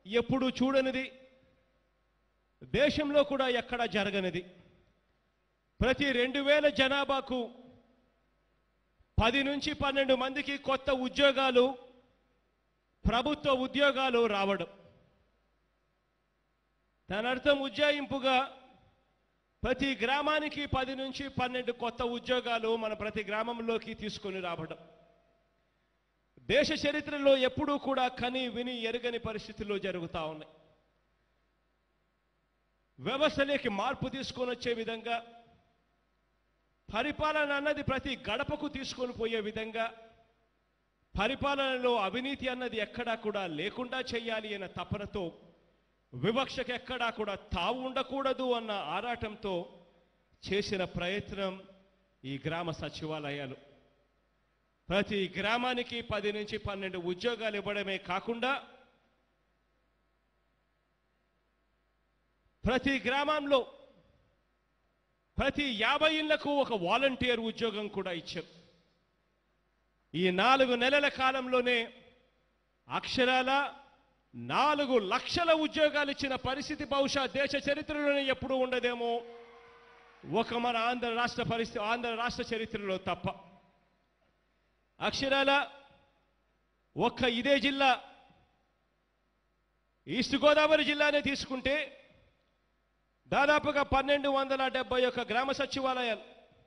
ఎప్పుడు చూడనిది దేశంలో కూడా ఎక్కడ జరగనిది ప్రతి రెండు వేల జనాభాకు పది నుంచి పన్నెండు మందికి కొత్త ఉద్యోగాలు ప్రభుత్వ ఉద్యోగాలు రావడం దాని అర్థం ఉజ్జాయింపుగా ప్రతి గ్రామానికి పది నుంచి పన్నెండు కొత్త ఉద్యోగాలు మన ప్రతి గ్రామంలోకి తీసుకొని రావడం దేశ చరిత్రలో ఎప్పుడూ కూడా కని విని ఎరగని పరిస్థితుల్లో జరుగుతూ ఉన్నాయి వ్యవస్థలోకి మార్పు తీసుకొని వచ్చే విధంగా పరిపాలన అన్నది ప్రతి గడపకు తీసుకొని పోయే విధంగా పరిపాలనలో అవినీతి అన్నది ఎక్కడా కూడా లేకుండా చేయాలి అన్న తపనతో వివక్షకు ఎక్కడా కూడా తావు ఉండకూడదు అన్న ఆరాటంతో చేసిన ప్రయత్నం ఈ గ్రామ సచివాలయాలు ప్రతి గ్రామానికి పది నుంచి పన్నెండు ఉద్యోగాలు ఇవ్వడమే కాకుండా ప్రతి గ్రామంలో ప్రతి యాభై ఇళ్లకు ఒక వాలంటీర్ ఉద్యోగం కూడా ఇచ్చారు ఈ నాలుగు నెలల కాలంలోనే అక్షరాల నాలుగు లక్షల ఉద్యోగాలు ఇచ్చిన పరిస్థితి బహుశా దేశ చరిత్రలోనే ఎప్పుడూ ఉండదేమో ఒక మన ఆంధ్ర రాష్ట్ర పరిస్థితి ఆంధ్ర రాష్ట్ర చరిత్రలో తప్ప అక్షరాల ఒక్క ఇదే జిల్లా ఈస్ట్ గోదావరి జిల్లానే తీసుకుంటే దాదాపుగా పన్నెండు వందల డెబ్బై ఒక్క గ్రామ సచివాలయాలు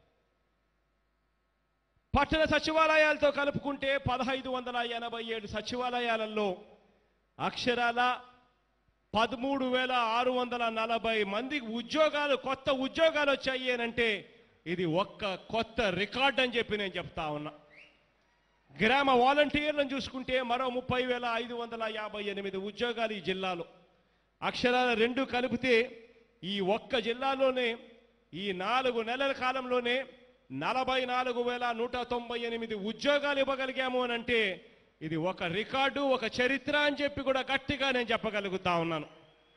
పట్టణ సచివాలయాలతో కలుపుకుంటే పదహైదు వందల ఎనభై ఏడు సచివాలయాలలో అక్షరాల పదమూడు వేల ఆరు వందల నలభై మంది ఉద్యోగాలు కొత్త ఉద్యోగాలు వచ్చాయి అంటే ఇది ఒక్క కొత్త రికార్డ్ అని చెప్పి నేను చెప్తా ఉన్నా గ్రామ వాలంటీర్లను చూసుకుంటే మరో ముప్పై వేల ఐదు వందల యాభై ఎనిమిది ఉద్యోగాలు ఈ జిల్లాలో అక్షరాల రెండు కలిపితే ఈ ఒక్క జిల్లాలోనే ఈ నాలుగు నెలల కాలంలోనే నలభై నాలుగు వేల నూట తొంభై ఎనిమిది ఉద్యోగాలు ఇవ్వగలిగాము అని అంటే ఇది ఒక రికార్డు ఒక చరిత్ర అని చెప్పి కూడా గట్టిగా నేను చెప్పగలుగుతా ఉన్నాను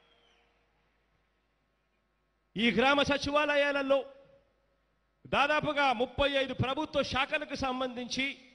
ఈ గ్రామ సచివాలయాలలో దాదాపుగా ముప్పై ఐదు ప్రభుత్వ శాఖలకు సంబంధించి